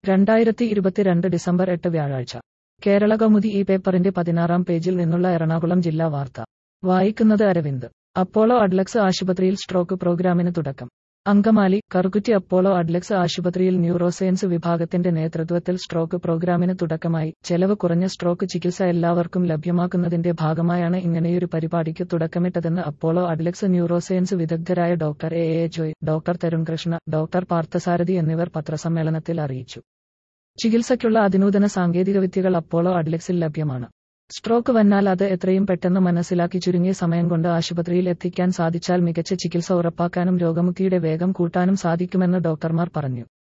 രണ്ടായിരത്തി ഇരുപത്തിരണ്ട് ഡിസംബർ എട്ട് വ്യാഴാഴ്ച കേരള കൗമുദി ഈ പേപ്പറിന്റെ പതിനാറാം പേജിൽ നിന്നുള്ള എറണാകുളം ജില്ലാ വാർത്ത വായിക്കുന്നത് അരവിന്ദ് അപ്പോളോ അഡ്ലക്സ് ആശുപത്രിയിൽ സ്ട്രോക്ക് പ്രോഗ്രാമിന് തുടക്കം അങ്കമാലി കറുകുറ്റി അപ്പോളോ അഡ്ലക്സ് ആശുപത്രിയിൽ ന്യൂറോസയൻസ് വിഭാഗത്തിന്റെ നേതൃത്വത്തിൽ സ്ട്രോക്ക് പ്രോഗ്രാമിന് തുടക്കമായി ചെലവ് കുറഞ്ഞ സ്ട്രോക്ക് ചികിത്സ എല്ലാവർക്കും ലഭ്യമാക്കുന്നതിന്റെ ഭാഗമായാണ് ഇങ്ങനെയൊരു പരിപാടിക്ക് തുടക്കമിട്ടതെന്ന് അപ്പോളോ അഡ്ലക്സ് ന്യൂറോസയൻസ് വിദഗ്ധരായ doctor A A Joy doctor Tarun Krishna doctor Parthasarathy എന്നിവർ പത്രസമ്മേളനത്തിൽ അറിയിച്ചു ചികിത്സയ്ക്കുള്ള അതിനൂതന സാങ്കേതികവിദ്യകൾ അപ്പോളോ അഡ്ലക്സിൽ ലഭ്യമാണ് സ്ട്രോക്ക് വന്നാൽ അത് എത്രയും പെട്ടെന്ന് മനസ്സിലാക്കി ചുരുങ്ങിയ സമയം കൊണ്ട് ആശുപത്രിയിൽ എത്തിക്കാൻ സാധിച്ചാൽ മികച്ച ചികിത്സ ഉറപ്പാക്കാനും രോഗമുക്തിയുടെ വേഗം കൂട്ടാനും സാധിക്കുമെന്ന് ഡോക്ടർമാർ പറഞ്ഞു